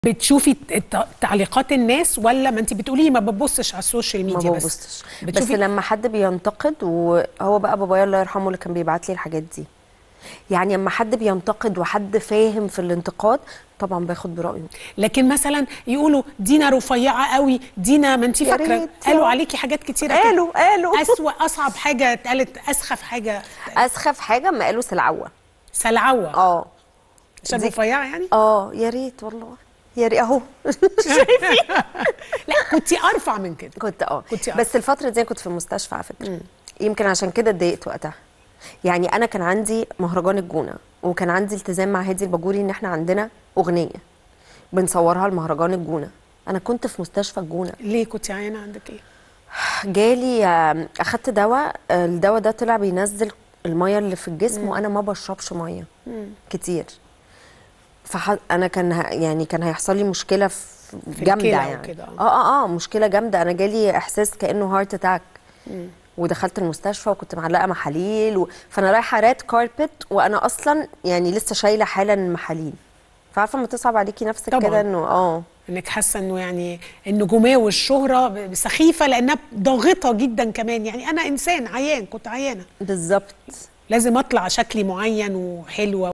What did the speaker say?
بتشوفي الت- تعليقات الناس ولا ما انت بتقولي ما ببصش على السوشيال ما ميديا بس ببصش بس بتشوفي لما حد بينتقد وهو بقى بابايا الله يرحمه اللي كان بيبعت لي الحاجات دي يعني اما حد بينتقد وحد فاهم في الانتقاد طبعا باخد برايه لكن مثلا يقولوا دينا رفيعه قوي دينا ما انت يا فاكره ريت قالوا يا- عليكي حاجات كتيره كده. قالوا قالوا اسوأ اصعب حاجه اتقالت اسخف حاجه اسخف حاجه اما قالوا سلعوه سلعوه اه عشان دي- رفيعه يعني اه يا ريت والله يا ريت اهو لا كنت ارفع من كده كنت اه كنت عارفة. بس الفتره دي كنت في المستشفى على فكره يمكن عشان كده اتضايقت وقتها يعني انا كان عندي مهرجان الجونه وكان عندي التزام مع هادي الباجوري ان احنا عندنا اغنيه بنصورها لمهرجان الجونه انا كنت في مستشفى الجونه ليه كنت عيانه عندك ايه جالي آم، اخدت دواء آه، الدواء ده طلع بينزل الميه اللي في الجسم وانا ما بشربش ميه كتير فح... انا كان ه... يعني كان هيحصل لي مشكله في في جامده الكلى يعني وكده، آه. اه اه اه مشكله جامده انا جالي احساس كانه هارت اتاك ودخلت المستشفى وكنت معلقه محاليل و... فانا رايحه راد كاربت وانا اصلا يعني لسه شايله حالا المحاليل فعارفه لما تصعب عليكي نفسك طبعاً. كده انه اه انك حاسه انه يعني النجوميه والشهره ب- سخيفه لانها ضاغطه جدا كمان يعني انا انسان عيان كنت عيانه بالظبط لازم اطلع شكلي معين وحلوه